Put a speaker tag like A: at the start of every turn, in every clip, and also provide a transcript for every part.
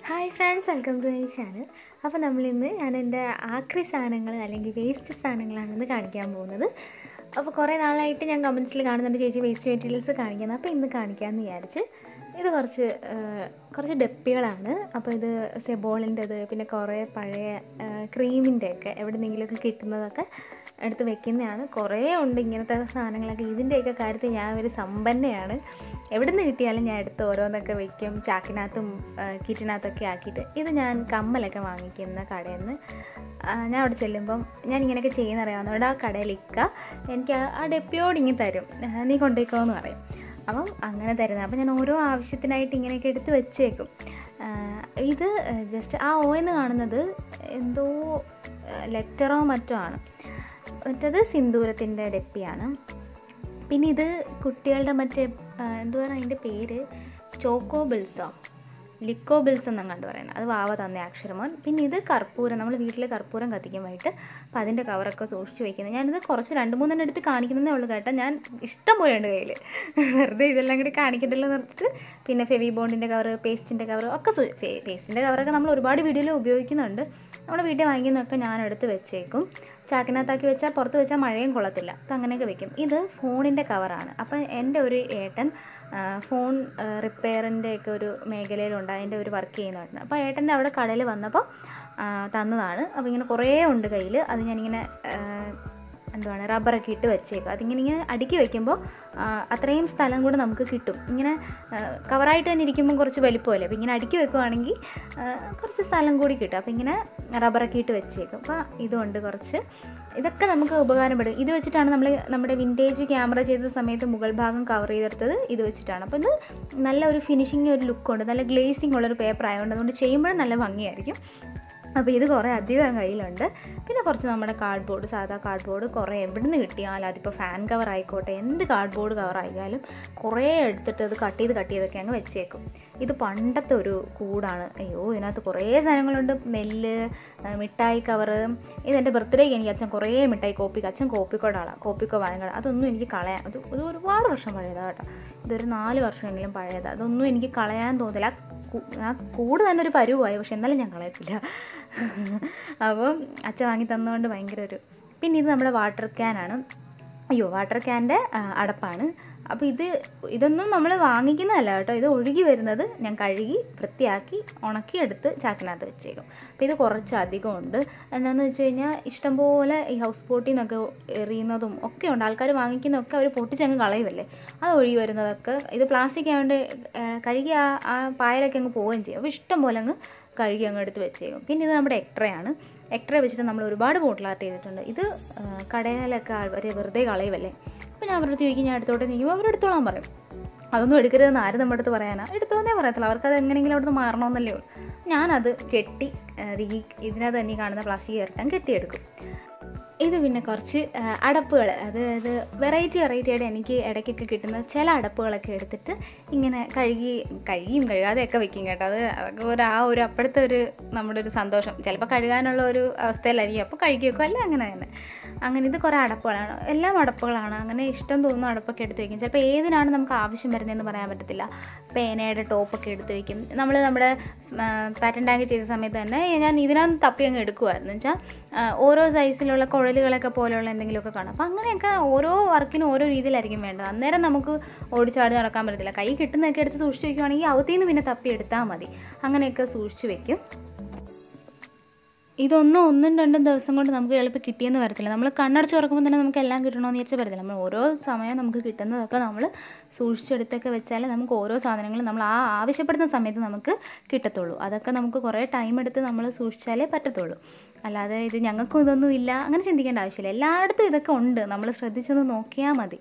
A: hi friends welcome to my channel അപ്പോൾ നമ്മളിന്ന് ഞാൻ എൻ്റെ ആക്രി സാധനങ്ങൾ അല്ലെങ്കിൽ വേസ്റ്റ് സാധനങ്ങളാണ് ഇന്ന് കാണിക്കാൻ പോകുന്നത് അപ്പോൾ കുറേ നാളായിട്ട് ഞാൻ കമൻസിൽ കാണുന്നുണ്ട് ചേച്ചി വേസ്റ്റ് മെറ്റീരിയൽസ് കാണിക്കുന്നത് അപ്പോൾ ഇന്ന് കാണിക്കാമെന്ന് വിചാരിച്ച് ഇത് കുറച്ച് ആ, കുറച്ച് ഡപ്പികളാണ് അപ്പോൾ ഇത് സെബോളിൻ്റെത് പിന്നെ കുറേ പഴയ ക്രീമിൻ്റെ ഒക്കെ എവിടെന്നെങ്കിലുമൊക്കെ കിട്ടുന്നതൊക്കെ എടുത്ത് വെക്കുന്നതാണ് കുറേ ഉണ്ട് ഇങ്ങനത്തെ സാധനങ്ങളൊക്കെ ഇതിൻ്റെയൊക്കെ കാര്യത്തിൽ ഞാൻ ഒരു സമ്പന്നയാണ് എവിടെ നിന്ന് കിട്ടിയാലും ഞാൻ എടുത്ത് ഓരോന്നൊക്കെ വെക്കും ചാക്കിനകത്തും ആ, കിറ്റിനകത്തൊക്കെ ആക്കിയിട്ട് ഇത് ഞാൻ കമ്മലൊക്കെ വാങ്ങിക്കുന്ന കടയിൽ നിന്ന് ആ, ഞാൻ അവിടെ ചെല്ലുമ്പം ഞാൻ ഇങ്ങനെയൊക്കെ ചെയ്യുന്ന അറിയാവുന്നതുകൊണ്ട് ആ കടയിൽ ഇക്ക എനിക്ക് ആ- ആ ഡെപ്പിയോട് ഇങ്ങനെ തരും ആ, നീ കൊണ്ടുപോയിക്കോ എന്ന് പറയും അപ്പം അങ്ങനെ തരുന്നത് അപ്പം ഞാൻ ഓരോ ആവശ്യത്തിനായിട്ട് ഇങ്ങനെയൊക്കെ എടുത്ത് വെച്ചേക്കും ആ, ഇത് ജസ്റ്റ് ആ ഓ എന്ന് കാണുന്നത് എന്തോ ലെറ്ററോ മറ്റോ ആണ് മറ്റത് സിന്ദൂരത്തിൻ്റെ ഡെപ്പിയാണ് പിന്നെ ഇത് കുട്ടികളുടെ മറ്റേ ആ, എന്തുവാണ് അതിൻ്റെ പേര് ചോക്കോ ബിൽസോ ലിക്കോ ബിൽസ് എന്നാണ് കണ്ടു പറയുന്നത് അത് വാവ തന്നെ അക്ഷരമോൻ പിന്നെ ഇത് കർപ്പൂരം നമ്മൾ വീട്ടിൽ കർപ്പൂരം കത്തിക്കാൻ വേണ്ടിയിട്ട് അപ്പോൾ അതിൻ്റെ കവറൊക്കെ സൂക്ഷിച്ച് വയ്ക്കുന്നത് ഞാനിത് കുറച്ച് രണ്ട് മൂന്നെണ്ണം എടുത്ത് കാണിക്കുന്നതേ ഉള്ളൂ കേട്ടോ ഞാൻ ഇഷ്ടം പോലെ ഉണ്ട് കയ്യിൽ വെറുതെ ഇതെല്ലാം കൂടി കാണിക്കണ്ടല്ലോ നിർത്തിട്ട് പിന്നെ ഫെവി ബോണ്ടിൻ്റെ കവർ പേസ്റ്റിൻ്റെ കവർ ഒക്കെ പേസ്റ്റിൻ്റെ കവറൊക്കെ നമ്മൾ ഒരുപാട് വീഡിയോയിൽ ഉപയോഗിക്കുന്നുണ്ട് നമ്മുടെ വീട്ടിൽ വാങ്ങിക്കുന്നതൊക്കെ ഞാൻ എടുത്ത് വെച്ചേക്കും ചാക്കിനകത്താക്കി വെച്ചാൽ പുറത്ത് വെച്ചാൽ മഴയും കൊള്ളത്തില്ല അപ്പം അങ്ങനെയൊക്കെ വെക്കും ഇത് ഫോണിൻ്റെ കവറാണ് അപ്പം എൻ്റെ ഒരു ഏട്ടൻ ആ, ഫോൺ റിപ്പയറിൻ്റെ ഒക്കെ ഒരു മേഖലയിലുണ്ട് അതിൻ്റെ ഒരു വർക്ക് ചെയ്യുന്നതാണ് അപ്പോൾ ഏട്ടൻ്റെ അവിടെ കടയിൽ വന്നപ്പോൾ ആ, തന്നതാണ് അപ്പോൾ ഇങ്ങനെ കുറേ ഉണ്ട് കയ്യിൽ അത് ഞാനിങ്ങനെ ആ, എന്തുവാണ് റബ്ബറൊക്കെ ഇട്ട് വെച്ചേക്കും അതിങ്ങനെ ഇങ്ങനെ അടുക്കി വെക്കുമ്പോൾ ആ, അത്രയും സ്ഥലം കൂടെ നമുക്ക് കിട്ടും ഇങ്ങനെ ആ, കവറായിട്ട് തന്നെ ഇരിക്കുമ്പോൾ കുറച്ച് വലിപ്പമല്ലേ അപ്പോൾ ഇങ്ങനെ അടുക്കി വെക്കുവാണെങ്കിൽ ആ, കുറച്ച് സ്ഥലം കൂടി കിട്ടും അപ്പോൾ ഇങ്ങനെ റബ്ബറൊക്കെ ഇട്ട് വെച്ചേക്കും അപ്പോൾ ഇതുണ്ട് കുറച്ച് ഇതൊക്കെ നമുക്ക് ഉപകാരപ്പെടും ഇത് വെച്ചിട്ടാണ് നമ്മൾ നമ്മുടെ വിൻറ്റേജ് ക്യാമറ ചെയ്ത സമയത്ത് മുകൾ ഭാഗം കവർ ചെയ്തെടുത്തത് ഇത് വെച്ചിട്ടാണ് അപ്പോൾ ഇത് നല്ല ഒരു ഫിനിഷിങ് ഒരു ലുക്കുണ്ട് നല്ല ഗ്ലേസിങ് ഉള്ളൊരു പേപ്പർ ആയതുകൊണ്ട് അതുകൊണ്ട് ചെയ്യുമ്പോഴും നല്ല ഭംഗിയായിരിക്കും അപ്പോൾ ഇത് കുറേ അധികം കയ്യിലുണ്ട് പിന്നെ കുറച്ച് നമ്മുടെ കാർഡ് ബോർഡ് സാധാ കാർഡ് ബോർഡ് കുറേ എവിടെ നിന്ന് കിട്ടിയാലും അതിപ്പോൾ ഫാൻ കവർ ആയിക്കോട്ടെ എന്ത് കാർഡ് ബോർഡ് കവർ ആയാലും കുറേ എടുത്തിട്ട് അത് കട്ട് ചെയ്ത് കട്ട് ചെയ്തൊക്കെ അങ്ങ് വെച്ചേക്കും ഇത് പണ്ടത്തെ ഒരു കൂടാണ് അയ്യോ ഇതിനകത്ത് കുറേ സാധനങ്ങളുണ്ട് നെല്ല് ആ, മിഠായി കവറ് ഇതെൻ്റെ ബർത്ത്ഡേക്ക് എനിക്ക് അച്ഛൻ കുറേ മിഠായി കോപ്പിക്ക് അച്ഛൻ കോപ്പിക്കോടാളാണ് കോപ്പിക്കോ വാങ്ങണം അതൊന്നും എനിക്ക് കളയാൻ അത് ഇത് ഒരുപാട് വർഷം പഴയതാണ് കേട്ടോ ഇതൊരു നാല് വർഷമെങ്കിലും പഴയതാണ് അതൊന്നും എനിക്ക് കളയാൻ തോന്നില്ല ആ കൂ- ആ കൂട് തന്നെ ഒരു പരുവായി പക്ഷെ എന്നാലും ഞാൻ കളയത്തില്ല അപ്പം അച്ഛൻ വാങ്ങി തന്നതുകൊണ്ട് ഭയങ്കര ഒരു പിന്നെ ഇത് നമ്മുടെ വാട്ടർ ക്യാനാണ് അയ്യോ വാട്ടർ ക്യാൻ്റെ അടപ്പാണ് അപ്പോൾ ഇത് ഇതൊന്നും നമ്മൾ വാങ്ങിക്കുന്നതല്ല കേട്ടോ ഇത് ഒഴുകി വരുന്നത് ഞാൻ കഴുകി വൃത്തിയാക്കി ഉണക്കിയെടുത്ത് ചാക്കിനകത്ത് വെച്ചേക്കും അപ്പോൾ ഇത് കുറച്ച് അധികം ഉണ്ട് എന്താണെന്ന് വെച്ച് കഴിഞ്ഞാൽ ഇഷ്ടംപോലെ ഈ ഹൗസ് ബോട്ടിൽ നിന്നൊക്കെ എറിയുന്നതും ഒക്കെ ഉണ്ട് ആൾക്കാർ വാങ്ങിക്കുന്നതൊക്കെ അവർ പൊട്ടിച്ചങ്ങ് കളയുമല്ലേ അത് ഒഴുകി വരുന്നതൊക്കെ ഇത് പ്ലാസ്റ്റിക് ആയതുകൊണ്ട് ആ, കഴുകി ആ ആ പായലൊക്കെ അങ്ങ് പോവുകയും ചെയ്യും അപ്പോൾ ഇഷ്ടം പോലെ അങ്ങ് കഴുകി അങ്ങ് എടുത്ത് വെച്ചേക്കും പിന്നെ ഇത് നമ്മുടെ എക്ട്രയാണ് എക്ട്ര വെച്ചിട്ട് നമ്മൾ ഒരുപാട് ബോട്ടിൽ ആർട്ട് ചെയ്തിട്ടുണ്ട് ഇത് ആ, കടയിലൊക്കെ അവർ വെറുതെ കളയുമല്ലേ അപ്പോൾ ഞാൻ അവരുടെ അടുത്ത് ചോദിക്കും ഞാൻ എടുത്തോട്ടെ നീക്കും അവരെടുത്തോളാൻ പറയും അതൊന്നും എടുക്കരുതെന്ന് ആരും നമ്മുടെ അടുത്ത് പറയാനാ എടുത്തോന്നേ പറയത്തില്ല അവർക്കത് എങ്ങനെയെങ്കിലും അവിടുന്ന് മാറണമെന്നല്ലേ ഉള്ളൂ ഞാനത് കെട്ടി ആ, ഈ ഇതിനകത്ത് തന്നെ ഈ കാണുന്ന പ്ലാസ്റ്റിക് ചേർക്കാൻ കെട്ടിയെടുക്കും ഇത് പിന്നെ കുറച്ച് അടപ്പുകൾ അതായത് വെറൈറ്റി വെറൈറ്റി ആയിട്ട് എനിക്ക് ഇടയ്ക്കൊക്കെ കിട്ടുന്ന ചില അടപ്പുകളൊക്കെ എടുത്തിട്ട് ഇങ്ങനെ കഴുകി കഴുകിയും കഴുകാതെയൊക്കെ വെക്കും കേട്ടോ അത് അതൊക്കെ ഒരു ആ ഒരു അപ്പോഴത്തെ ഒരു നമ്മുടെ ഒരു സന്തോഷം ചിലപ്പോൾ കഴുകാനുള്ള ഒരു അവസ്ഥയിലായിരിക്കും അപ്പോൾ കഴുകി വെക്കും അല്ല അങ്ങനെ തന്നെ അങ്ങനെ ഇത് കുറേ അടപ്പുകളാണ് എല്ലാം അടപ്പുകളാണ് അങ്ങനെ ഇഷ്ടം തോന്നുന്ന അടപ്പൊക്കെ എടുത്ത് വെക്കും ചിലപ്പോൾ ഏതിനാണ് നമുക്ക് ആവശ്യം വരുന്നതെന്ന് പറയാൻ പറ്റത്തില്ല പേനയുടെ ടോപ്പൊക്കെ എടുത്ത് വെക്കും നമ്മൾ നമ്മുടെ പാറ്റൻ ടാങ്ക് ചെയ്ത സമയത്ത് തന്നെ ഞാൻ ഇതിനകത്ത് തപ്പി അങ്ങ് എടുക്കുമായിരുന്നു വെച്ചാൽ ഓരോ സൈസിലുള്ള കുഴലുകളൊക്കെ പോലെയുള്ള എന്തെങ്കിലുമൊക്കെ കാണും അപ്പോൾ അങ്ങനെയൊക്കെ ഓരോ വർക്കിനും ഓരോ രീതിയിലായിരിക്കും വേണ്ടത് അന്നേരം നമുക്ക് ഓടിച്ചാടി നടക്കാൻ പറ്റത്തില്ല കൈ കിട്ടുന്നതൊക്കെ എടുത്ത് സൂക്ഷിച്ച് വെക്കുവാണെങ്കിൽ അവത്തിൽ നിന്ന് പിന്നെ തപ്പി എടുത്താൽ മതി അങ്ങനെയൊക്കെ സൂക്ഷിച്ച് വെക്കും ഇതൊന്നും ഒന്നും രണ്ടും ദിവസം കൊണ്ട് നമുക്ക് ചിലപ്പോൾ കിട്ടിയെന്ന് വരത്തില്ല നമ്മൾ കണ്ണടച്ച് തുറക്കുമ്പോൾ തന്നെ നമുക്ക് എല്ലാം കിട്ടണമെന്ന് വിചാരിച്ചാൽ പറ്റത്തില്ല നമ്മൾ ഓരോ സമയം നമുക്ക് കിട്ടുന്നതൊക്കെ നമ്മൾ സൂക്ഷിച്ചെടുത്തൊക്കെ വെച്ചാൽ നമുക്ക് ഓരോ സാധനങ്ങളും നമ്മൾ ആ ആവശ്യപ്പെടുന്ന സമയത്ത് നമുക്ക് കിട്ടത്തുള്ളൂ അതൊക്കെ നമുക്ക് കുറേ ടൈം എടുത്ത് നമ്മൾ സൂക്ഷിച്ചാലേ പറ്റത്തുള്ളൂ അല്ലാതെ ഇത് ഞങ്ങൾക്കും ഇതൊന്നും ഇല്ല അങ്ങനെ ചിന്തിക്കേണ്ട ആവശ്യമില്ല എല്ലായിടത്തും ഇതൊക്കെ ഉണ്ട് നമ്മൾ ശ്രദ്ധിച്ചൊന്ന് നോക്കിയാൽ മതി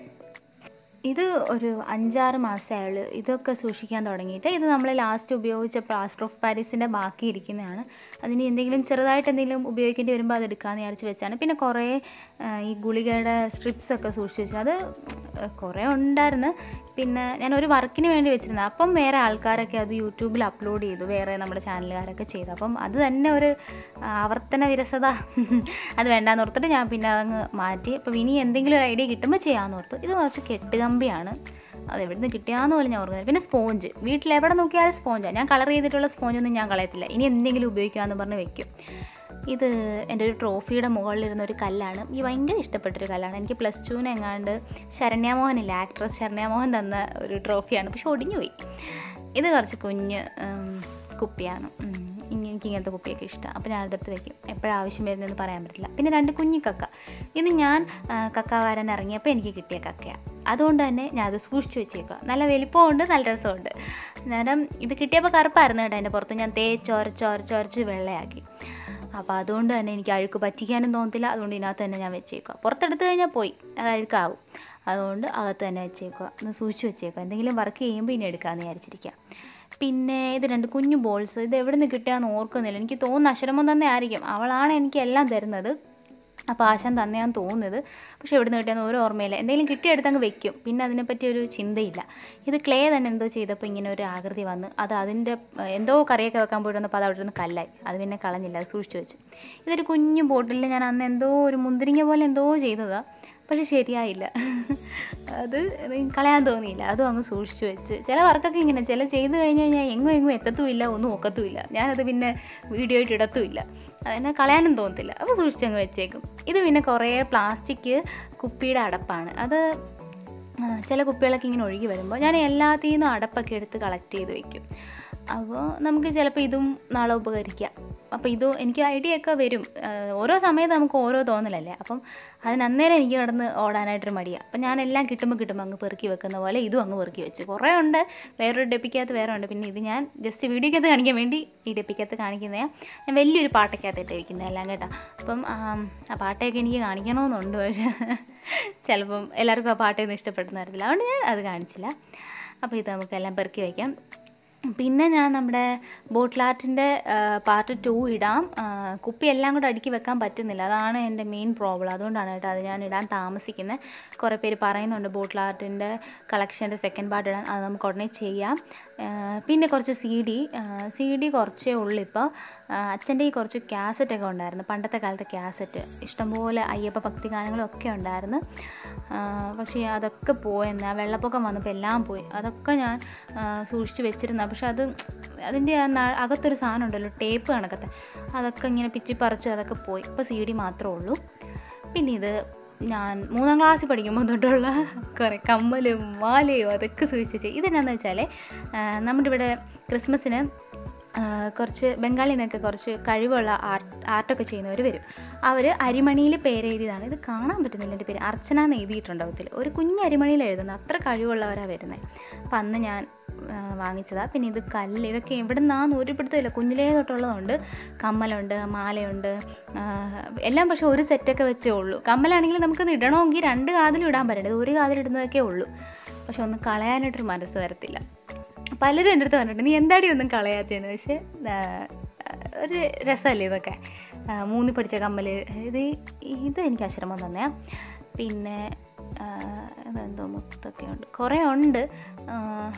A: ഇത് ഒരു അഞ്ചാറ് മാസമായുള്ളൂ ഇതൊക്കെ സൂക്ഷിക്കാൻ തുടങ്ങിയിട്ട് ഇത് നമ്മൾ ലാസ്റ്റ് ഉപയോഗിച്ച പ്ലാസ്റ്റർ ഓഫ് പാരീസിൻ്റെ ബാക്കി ഇരിക്കുന്നതാണ് അതിന് എന്തെങ്കിലും ചെറുതായിട്ട് എന്തെങ്കിലും ഉപയോഗിക്കേണ്ടി വരുമ്പോൾ അത് എടുക്കാമെന്ന് വിചാരിച്ച് വെച്ചാണ് പിന്നെ കുറേ ആ, ഈ ഗുളികയുടെ സ്ട്രിപ്സ് ഒക്കെ സൂക്ഷിച്ച് വെച്ചു അത് കുറേ ഉണ്ടായിരുന്നു പിന്നെ ഞാൻ ഒരു വർക്കിന് വേണ്ടി വെച്ചിരുന്നത് അപ്പം വേറെ ആൾക്കാരൊക്കെ അത് യൂട്യൂബിൽ അപ്ലോഡ് ചെയ്തു വേറെ നമ്മുടെ ചാനലുകാരൊക്കെ ചെയ്തു അപ്പം അത് തന്നെ ഒരു ആ, ആവർത്തന വിരസത അത് വേണ്ടാന്ന് ഓർത്തിട്ട് ഞാൻ പിന്നെ അതങ്ങ് മാറ്റി അപ്പോൾ ഇനി എന്തെങ്കിലും ഒരു ഐഡിയ കിട്ടുമ്പോൾ ചെയ്യാമെന്ന് ഓർത്തു ഇത് കുറച്ച് കെട്ടുകമ്പിയാണ്
B: അത് എവിടെ നിന്ന് കിട്ടിയാന്ന് പോലും ഞാൻ ഓർക്കുന്നില്ല പിന്നെ സ്പോഞ്ച് വീട്ടിൽ എവിടെ നോക്കിയാലും സ്പോഞ്ചാണ് ഞാൻ കളർ ചെയ്തിട്ടുള്ള സ്പോഞ്ചൊന്നും ഞാൻ കളയത്തില്ല ഇനി എന്തെങ്കിലും ഉപയോഗിക്കാമെന്ന് പറഞ്ഞ് വെക്കും ഇത് എൻ്റെ ഒരു ട്രോഫിയുടെ മുകളിലിരുന്ന ഒരു കല്ലാണ് ഈ ഭയങ്കര ഇഷ്ടപ്പെട്ടൊരു കല്ലാണ് എനിക്ക് പ്ലസ് ടുവിന് എങ്ങാണ്ട് ശരണ്യാമോഹനില്ല ആക്ട്രസ് ശരണ്യാമോഹൻ തന്ന ഒരു ട്രോഫിയാണ് പക്ഷെ ഒടിഞ്ഞു പോയി ഇത് കുറച്ച് കുഞ്ഞ് ഉം, കുപ്പിയാണ് ഉം, ഇനി എനിക്ക് ഇങ്ങനത്തെ കുപ്പിയൊക്കെ ഇഷ്ടമാണ് അപ്പോൾ ഞാൻ അതെടുത്ത് വെക്കും എപ്പോഴാണ് ആവശ്യം വരുന്നതെന്ന് പറയാൻ പറ്റില്ല പിന്നെ രണ്ട് കുഞ്ഞി കക്ക ഇത് ഞാൻ ആ, കക്ക വരാൻ ഇറങ്ങിയപ്പോൾ എനിക്ക് കിട്ടിയ കക്കയാണ് അതുകൊണ്ട് തന്നെ ഞാൻ അത് സൂക്ഷിച്ച് വെച്ചേക്കുക നല്ല വലിപ്പമുണ്ട് നല്ല രസമുണ്ട് അന്നേരം ഇത് കിട്ടിയപ്പോൾ കറുപ്പായിരുന്നു കേട്ടോ അതിൻ്റെ പുറത്ത് ഞാൻ തേച്ചൊരച്ചൊരച്ചൊരച്ച് വെള്ളയാക്കി അപ്പോൾ അതുകൊണ്ട് തന്നെ എനിക്ക് അഴുക്ക് പറ്റിക്കാനും തോന്നത്തില്ല അതുകൊണ്ട് ഇതിനകത്ത് തന്നെ ഞാൻ വെച്ചേക്കുക പുറത്തെടുത്ത് കഴിഞ്ഞാൽ പോയി അത് അഴുക്കാവും അതുകൊണ്ട് അകത്ത് തന്നെ വെച്ചേക്കുക ഒന്ന് സൂക്ഷിച്ച് വെച്ചേക്കുക എന്തെങ്കിലും വർക്ക് ചെയ്യുമ്പോൾ ഇനി എടുക്കാമെന്ന് വിചാരിച്ചിരിക്കുക പിന്നെ ഇത് രണ്ട് കുഞ്ഞു ബോൾസ് ഇത് എവിടെ നിന്ന് കിട്ടിയാന്ന് ഓർക്കുന്നില്ല എനിക്ക് തോന്നുന്നു അശ്രമം തന്നെ ആയിരിക്കും അവളാണ് എനിക്ക് എല്ലാം തരുന്നത് അപ്പോൾ ആശാൻ തന്നെയാന്ന് തോന്നുന്നത് പക്ഷെ എവിടെ നിന്ന് കിട്ടിയാന്ന് ഓരോ ഓർമ്മയില്ല എന്തെങ്കിലും കിട്ടിയെടുത്ത് അങ്ങ് വെക്കും പിന്നെ അതിനെപ്പറ്റി ഒരു ചിന്തയില്ല ഇത് ക്ലേ തന്നെ എന്തോ ചെയ്തപ്പോൾ ഇങ്ങനെ ഒരു ആകൃതി വന്ന് അത് അതിൻ്റെ ഏഹ്, എന്തോ കറിയൊക്കെ വെക്കാൻ പോയിട്ട് വന്നപ്പോൾ അത് അവിടെ നിന്ന് കല്ലായി അത് പിന്നെ കളഞ്ഞില്ല അത് സൂക്ഷിച്ചു വെച്ച് ഇതൊരു കുഞ്ഞു ബോട്ടിലിൽ ഞാൻ അന്ന് എന്തോ ഒരു മുന്തിരിങ്ങ പോലെ എന്തോ ചെയ്തതാണ് പക്ഷെ ശരിയായില്ല അത് കളയാൻ തോന്നിയില്ല അതും അങ്ങ് സൂക്ഷിച്ചു വെച്ച് ചില വർക്കൊക്കെ ഇങ്ങനെ ചില ചെയ്ത് കഴിഞ്ഞ് കഴിഞ്ഞാൽ എങ്ങും എങ്ങും എത്തത്തുമില്ല ഒന്നും ഒക്കത്തുമില്ല ഞാനത് പിന്നെ വീഡിയോ ആയിട്ട് ഇടത്തുമില്ല അതിനെ കളയാനും തോന്നത്തില്ല അപ്പോൾ സൂക്ഷിച്ചങ്ങ് വെച്ചേക്കും ഇത് പിന്നെ കുറേ പ്ലാസ്റ്റിക് കുപ്പിയുടെ അടപ്പാണ് അത് ആ, ചില കുപ്പികളൊക്കെ ഇങ്ങനെ ഒഴുകി വരുമ്പോൾ ഞാൻ എല്ലാത്തിൽ നിന്നും അടപ്പൊക്കെ എടുത്ത് കളക്ട് ചെയ്ത് വെക്കും അപ്പോൾ നമുക്ക് ചിലപ്പോൾ ഇതും നാളെ ഉപകരിക്കാം അപ്പോൾ ഇതും എനിക്ക് ഐഡിയ ഒക്കെ വരും ആ, ഓരോ സമയത്ത് നമുക്ക് ഓരോ തോന്നലല്ലേ അപ്പം അതിന് അന്നേരം എനിക്ക് കിടന്ന് ഓടാനായിട്ടൊരു മടിയാണ് അപ്പം ഞാൻ എല്ലാം കിട്ടുമ്പോൾ കിട്ടുമ്പോൾ അങ്ങ് പെറുക്കി വെക്കുന്ന പോലെ ഇതും അങ്ങ് പെറുക്കി വെച്ച് കുറേ ഉണ്ട് വേറൊരു ഡെപ്പിക്കകത്ത് വേറെ ഉണ്ട് പിന്നെ ഇത് ഞാൻ ജസ്റ്റ് വീഡിയോക്കകത്ത് കാണിക്കാൻ വേണ്ടി ഈ ഡെപ്പിക്കകത്ത് കാണിക്കുന്നതാണ് ഞാൻ വലിയൊരു പാട്ടൊക്കെയകത്ത് ഇട്ട് വെക്കുന്നത് എല്ലാം കേട്ടോ അപ്പം ആം, ആ പാട്ടൊക്കെ എനിക്ക് കാണിക്കണമെന്നുണ്ട് പക്ഷേ ചിലപ്പം എല്ലാവർക്കും ആ പാട്ടൊന്നും ഇഷ്ടപ്പെടുന്ന തരത്തില്ല അതുകൊണ്ട് ഞാൻ അത് കാണിച്ചില്ല അപ്പോൾ ഇത് നമുക്കെല്ലാം പെറുക്കി വയ്ക്കാം പിന്നെ ഞാൻ നമ്മുടെ ബോട്ടിൽ ആർട്ടിൻ്റെ പാർട്ട് ടു ഇടാം ആ, കുപ്പി എല്ലാം കൂടെ അടുക്കി വെക്കാൻ പറ്റുന്നില്ല അതാണ് എൻ്റെ മെയിൻ പ്രോബ്ലം അതുകൊണ്ടാണ് കേട്ടോ അത് ഞാൻ ഇടാൻ താമസിക്കുന്നത് കുറേ പേര് പറയുന്നുണ്ട് ബോട്ടിൽ ആർട്ടിൻ്റെ കളക്ഷൻ്റെ സെക്കൻഡ് പാർട്ട് ഇടാൻ അത് നമുക്ക് ഉടനെ ചെയ്യാം ആ, പിന്നെ കുറച്ച് സി ഡി സി ഡി കുറച്ചേ ഉള്ളൂ ഇപ്പോൾ അച്ഛൻ്റെ ഈ കുറച്ച് cassette ഒക്കെ ഉണ്ടായിരുന്നു പണ്ടത്തെ കാലത്തെ ക്യാസറ്റ് ഇഷ്ടംപോലെ അയ്യപ്പ ഭക്തി ഗാനങ്ങളും ഒക്കെ ഉണ്ടായിരുന്നു ആ, പക്ഷേ അതൊക്കെ പോയെന്ന് ആ വെള്ളപ്പൊക്കം വന്നപ്പോൾ എല്ലാം പോയി അതൊക്കെ ഞാൻ ആ, സൂക്ഷിച്ച് വെച്ചിരുന്ന പക്ഷെ അത് അതിൻ്റെ ആ ന- അകത്തൊരു സാധനം ഉണ്ടല്ലോ ടേപ്പ് കണക്കത്തെ അതൊക്കെ ഇങ്ങനെ പിച്ചി പറിച്ച് അതൊക്കെ പോയി ഇപ്പോൾ സി ഡി മാത്രമേ ഉള്ളൂ പിന്നെ ഇത് ഞാൻ മൂന്നാം ക്ലാസ്സിൽ പഠിക്കുമ്പോൾ തൊട്ടുള്ള കുറേ കമ്മലും മാലയും അതൊക്കെ സൂക്ഷിച്ച് വെച്ച് ഇതെന്നാന്ന് വെച്ചാൽ നമ്മുടെ ഇവിടെ ക്രിസ്മസിന് ആ, കുറച്ച് ബംഗാളിൽ നിന്നൊക്കെ കുറച്ച് കഴിവുള്ള ആർട്ട് ആർട്ടൊക്കെ ചെയ്യുന്നവർ വരും അവർ അരിമണിയിൽ പേരെഴുതിയതാണ് ഇത് കാണാൻ പറ്റുന്നില്ല എൻ്റെ പേര് അർച്ചന എന്ന് എഴുതിയിട്ടുണ്ടാവത്തിൽ ഒരു കുഞ്ഞ് അരിമണിയിൽ എഴുതുന്നത് അത്ര കഴിവുള്ളവരാണ് വരുന്നത് അപ്പം അന്ന് ഞാൻ വാങ്ങിച്ചതാണ് പിന്നെ ഇത് കല്ല് ഇതൊക്കെ എവിടെ നിന്നാന്ന് ഒരു പിടുത്തമില്ല കുഞ്ഞിലേ തൊട്ടുള്ളതുണ്ട് കമ്മലുണ്ട് മാലയുണ്ട് ആ, എല്ലാം പക്ഷേ ഒരു സെറ്റൊക്കെ വെച്ചേ ഉള്ളൂ കമ്മലാണെങ്കിൽ നമുക്കത് ഇടണമെങ്കിൽ രണ്ട് കാതിലും ഇടാൻ പറ്റേണ്ടത് ഒരു കാതിലിടുന്നതൊക്കെ ഉള്ളൂ പക്ഷെ ഒന്ന് കളയാനായിട്ടൊരു മനസ്സ് വരത്തില്ല പലരും എൻ്റെ അടുത്ത് പറഞ്ഞിട്ടുണ്ട് നീ എന്താടി ഒന്നും കളയാത്തതെന്ന് പക്ഷേ ആ, ഒരു രസമല്ലേ ഇതൊക്കെ ആ, മൂന്നി പഠിച്ച കമ്മൽ ഇത് ഇത് എനിക്ക് ആശ്രമം തന്നെയാണ് പിന്നെ ആ, ഇതെന്തോ മുത്തൊക്കെ ഉണ്ട് കുറേ ഉണ്ട് ആ,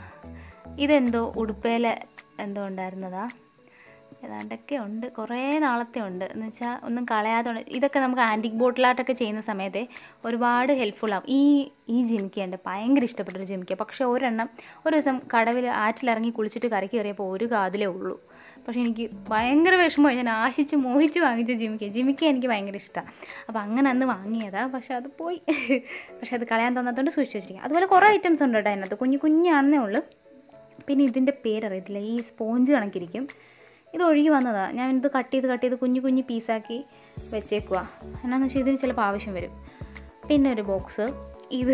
B: ഇതെന്തോ ഉടുപ്പേല എന്തോ ഉണ്ടായിരുന്നതാ ഏതാണ്ടൊക്കെ ഉണ്ട് കുറേ നാളത്തെ ഉണ്ട് എന്ന് വെച്ചാൽ ഒന്നും കളയാതെ ഉണ്ട് ഇതൊക്കെ നമുക്ക് ആൻറ്റിക് ബോട്ടിലായിട്ടൊക്കെ ചെയ്യുന്ന സമയത്ത് ഒരുപാട് ഹെൽപ്ഫുൾ ആവും ഈ ഈ ജിമിക്ക എൻ്റെ ഭയങ്കര ഇഷ്ടപ്പെട്ടൊരു ജിമിക്ക പക്ഷേ ഒരെണ്ണം ഒരു ദിവസം കടവിൽ ആറ്റിലിറങ്ങി കുളിച്ചിട്ട് കരയ്ക്ക് കയറിയപ്പോൾ ഒരു കാതിലേ ഉള്ളൂ പക്ഷേ എനിക്ക് ഭയങ്കര വിഷമമായി ഞാൻ ആശിച്ച് മോഹിച്ച് വാങ്ങിച്ച ജിമിക്ക ജിമിക്ക എനിക്ക് ഭയങ്കര ഇഷ്ടമാണ് അപ്പോൾ അങ്ങനെ അന്ന് വാങ്ങിയതാ പക്ഷേ അത് പോയി പക്ഷേ അത് കളയാൻ തന്നതുകൊണ്ട് സൂക്ഷിച്ച് വെച്ചിരിക്കുക അതുപോലെ കുറേ ഐറ്റംസ് ഉണ്ട് കേട്ടോ അതിനകത്ത് കുഞ്ഞു കുഞ്ഞാണെന്നേ ഉള്ളൂ പിന്നെ ഇതിൻ്റെ പേരറിയത്തില്ല ഈ സ്പോഞ്ച് കണക്കിരിക്കും ഇത് ഒഴുകി വന്നതാണ് ഞാൻ ഇത് കട്ട് ചെയ്ത് കട്ട് ചെയ്ത് കുഞ്ഞു കുഞ്ഞു പീസാക്കി വെച്ചേക്കുക എന്നാന്ന് വെച്ചാൽ ഇതിന് ചിലപ്പോൾ ആവശ്യം വരും പിന്നെ ഒരു ബോക്സ് ഇത്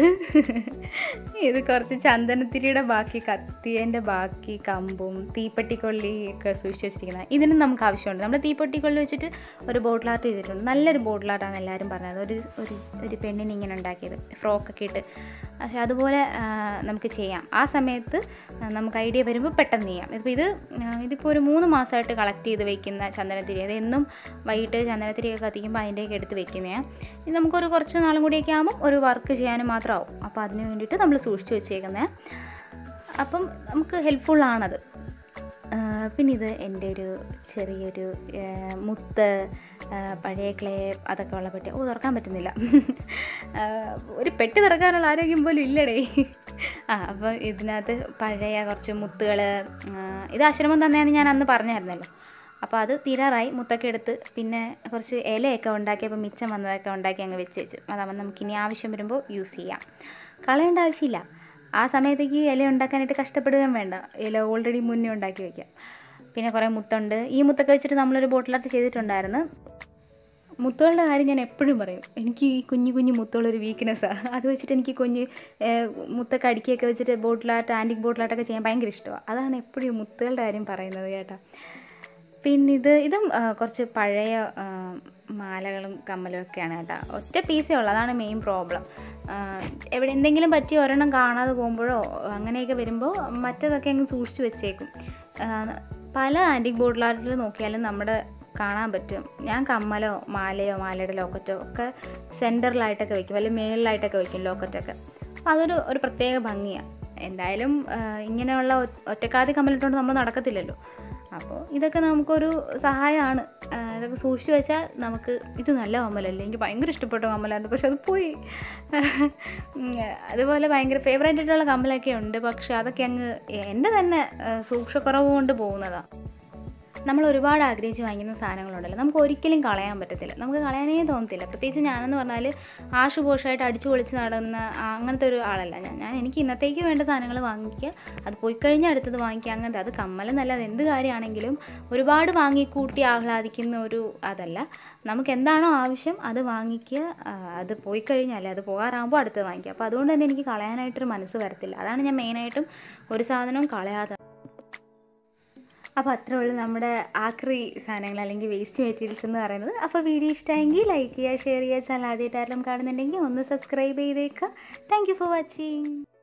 B: ഇത് കുറച്ച് ചന്ദനത്തിരിയുടെ ബാക്കി കത്തിയൻ്റെ ബാക്കി കമ്പും തീപ്പെട്ടിക്കൊള്ളി ഒക്കെ സൂക്ഷിച്ച് വെച്ചിരിക്കുന്നത് ഇതിനും നമുക്ക് ആവശ്യമുണ്ട് നമ്മൾ തീപ്പെട്ടിക്കൊള്ളി വെച്ചിട്ട് ഒരു ബോട്ടിൽ ആർട്ട് ചെയ്തിട്ടുണ്ട് നല്ലൊരു ബോട്ടിൽ ആർട്ടാണ് എല്ലാവരും പറഞ്ഞത് ഒരു ഒരു ഒരു പെണ്ണിനെ ഇങ്ങനെ ഉണ്ടാക്കിയത് ഫ്രോക്കൊക്കെ ഇട്ട് പക്ഷേ അതുപോലെ ആ, നമുക്ക് ചെയ്യാം ആ സമയത്ത് ആ, നമുക്ക് ഐഡിയ വരുമ്പോൾ പെട്ടെന്ന് ചെയ്യാം ഇതിപ്പോൾ ഇത് ആ, ഇതിപ്പോൾ ഒരു മൂന്ന് മാസമായിട്ട് കളക്ട് ചെയ്ത് വെക്കുന്ന ചന്ദനത്തിരി അത് എന്നും വൈകിട്ട് ചന്ദനത്തിരിയൊക്കെ കത്തിക്കുമ്പോൾ അതിൻ്റെയൊക്കെ എടുത്ത് വെക്കുന്നതാണ് ഇത് നമുക്കൊരു കുറച്ച് നാളും കൂടിയൊക്കെ ആകുമ്പോൾ ഒരു വർക്ക് ചെയ്യാനും മാത്രമാവും അപ്പോൾ അതിന് വേണ്ടിയിട്ട് നമ്മൾ സൂക്ഷിച്ച് വെച്ചേക്കുന്നത് അപ്പം നമുക്ക് ഹെൽപ്ഫുള്ളാണത് ആ, പിന്നെ ഇത് എൻ്റെ ഒരു ചെറിയൊരു ആ, മുത്ത് ആ, പഴയ ക്ലേ അതൊക്കെ ഉള്ള പെട്ടി ഓ തുറക്കാൻ പറ്റുന്നില്ല ആ, ഒരു പെട്ടി തുറക്കാനുള്ള ആരോഗ്യം പോലും ഇല്ലടേ ആ അപ്പോൾ ഇതിനകത്ത് പഴയ കുറച്ച് മുത്തുകൾ ഇത് ആശ്രമം തന്നെയാണ് ഞാൻ അന്ന് പറഞ്ഞായിരുന്നല്ലോ അപ്പോൾ അത് തീരാറായി മുത്തൊക്കെ എടുത്ത് പിന്നെ കുറച്ച് ഇലയൊക്കെ ഉണ്ടാക്കിയപ്പോൾ മിച്ചം വന്നതൊക്കെ ഉണ്ടാക്കി അങ്ങ് വെച്ച് വെച്ചു അതാവുമ്പോൾ നമുക്കിനി ആവശ്യം വരുമ്പോൾ യൂസ് ചെയ്യാം കളയേണ്ട ആവശ്യമില്ല ആ സമയത്തേക്ക് ഇല ഉണ്ടാക്കാനായിട്ട് കഷ്ടപ്പെടുകയും വേണ്ട ഇല ഓൾറെഡി മുന്നേ ഉണ്ടാക്കി വയ്ക്കാം പിന്നെ കുറേ മുത്തുണ്ട് ഈ മുത്തൊക്കെ വെച്ചിട്ട് നമ്മളൊരു ബോട്ടിലായിട്ട് ചെയ്തിട്ടുണ്ടായിരുന്നു മുത്തുകളുടെ കാര്യം ഞാൻ എപ്പോഴും പറയും എനിക്ക് ഈ കുഞ്ഞു കുഞ്ഞു മുത്തുകളൊരു വീക്ക്നെസ്സാണ് അത് വെച്ചിട്ട് എനിക്ക് കുഞ്ഞ് ഏഹ്, മുത്തൊക്കെ അടുക്കിയൊക്കെ വെച്ചിട്ട് ബോട്ടിലായിട്ട് ആൻറ്റിക് ബോട്ടിലായിട്ടൊക്കെ ചെയ്യാൻ ഭയങ്കര ഇഷ്ടമാണ് അതാണ് എപ്പോഴും ഈ മുത്തുകളുടെ കാര്യം പറയുന്നത് കേട്ടോ പിന്നെ ഇത് ഇതും ആ, കുറച്ച് പഴയ ആ, മാലകളും കമ്മലും ഒക്കെയാണ് കേട്ടോ ഒറ്റ പീസേ ഉള്ളൂ അതാണ് മെയിൻ പ്രോബ്ലം എവിടെ എന്തെങ്കിലും പറ്റി ഒരെണ്ണം കാണാതെ പോകുമ്പോഴോ അങ്ങനെയൊക്കെ വരുമ്പോൾ മറ്റതൊക്കെ അങ്ങ് സൂക്ഷിച്ച് വെച്ചേക്കും ആ, പല ആൻറ്റിക് ബോട്ടിലാർട്ടിൽ നോക്കിയാലും നമ്മുടെ കാണാൻ പറ്റും ഞാൻ കമ്മലോ മാലയോ മാലയുടെ ലോക്കറ്റോ ഒക്കെ സെൻറ്ററിലായിട്ടൊക്കെ വെക്കും അല്ലെങ്കിൽ മേളിലായിട്ടൊക്കെ വെക്കും ലോക്കറ്റൊക്കെ അപ്പോൾ അതൊരു ഒരു പ്രത്യേക ഭംഗിയാണ് എന്തായാലും ആ, ഇങ്ങനെയുള്ള ഒ- ഒറ്റക്കാതി കമ്മലിട്ടുകൊണ്ട് നമ്മൾ നടക്കത്തില്ലല്ലോ അപ്പോൾ ഇതൊക്കെ നമുക്കൊരു സഹായമാണ് ആ, ഇതൊക്കെ സൂക്ഷിച്ചു വെച്ചാൽ നമുക്ക് ഇത് നല്ല കമ്മലല്ലേ എനിക്ക് ഭയങ്കര ഇഷ്ടപ്പെട്ട കമ്മലായിരുന്നു പക്ഷെ അത് പോയി ഉം, അതുപോലെ ഭയങ്കര ഫേവറേറ്റ് ആയിട്ടുള്ള കമ്മലൊക്കെ ഉണ്ട് പക്ഷെ അതൊക്കെ അങ്ങ് എൻ്റെ തന്നെ ആ, സൂക്ഷ്മക്കുറവ് കൊണ്ട് പോകുന്നതാണ് നമ്മൾ ഒരുപാട് ആഗ്രഹിച്ച് വാങ്ങിക്കുന്ന സാധനങ്ങളുണ്ടല്ലോ നമുക്ക് ഒരിക്കലും കളയാൻ പറ്റത്തില്ല നമുക്ക് കളയാനേ തോന്നത്തില്ല പ്രത്യേകിച്ച് ഞാനെന്ന് പറഞ്ഞാൽ ആഷുപോഷായിട്ട് അടിച്ചു പൊളിച്ച് നടന്ന ആ, അങ്ങനത്തെ ഒരു ആളല്ല ഞാൻ ഞാൻ എനിക്ക് ഇന്നത്തേക്ക് വേണ്ട സാധനങ്ങൾ വാങ്ങിക്കുക അത് പോയി കഴിഞ്ഞാൽ അടുത്തത് വാങ്ങിക്കുക അങ്ങനത്തെ അത് കമ്മലെന്നല്ല അത് എന്ത് കാര്യമാണെങ്കിലും ഒരുപാട് വാങ്ങിക്കൂട്ടി ആഹ്ലാദിക്കുന്ന ഒരു അതല്ല നമുക്ക് എന്താണോ ആവശ്യം അത് വാങ്ങിക്കുക ആ, അത് പോയി കഴിഞ്ഞാൽ അത് പോകാറാകുമ്പോൾ അടുത്തത് വാങ്ങിക്കുക അപ്പോൾ അതുകൊണ്ട് തന്നെ എനിക്ക് കളയാനായിട്ടൊരു മനസ്സ് വരത്തില്ല അതാണ് ഞാൻ മെയിനായിട്ടും ഒരു സാധനവും കളയാതെ അപ്പോൾ അത്രേ ഉള്ളൂ നമ്മുടെ ആക്രി സാധനങ്ങൾ അല്ലെങ്കിൽ വേസ്റ്റ് മെറ്റീരിയൽസ് എന്ന് പറയുന്നത് അപ്പോൾ വീഡിയോ ഇഷ്ടമായെങ്കിൽ ലൈക്ക് ചെയ്യുക ഷെയർ ചെയ്യുക ചാനൽ ആദ്യമായിട്ട് ആരെങ്കിലും കാണുന്നുണ്ടെങ്കിൽ ഒന്ന് സബ്സ്ക്രൈബ് ചെയ്തേക്കുക താങ്ക് യു ഫോർ വാച്ചിങ്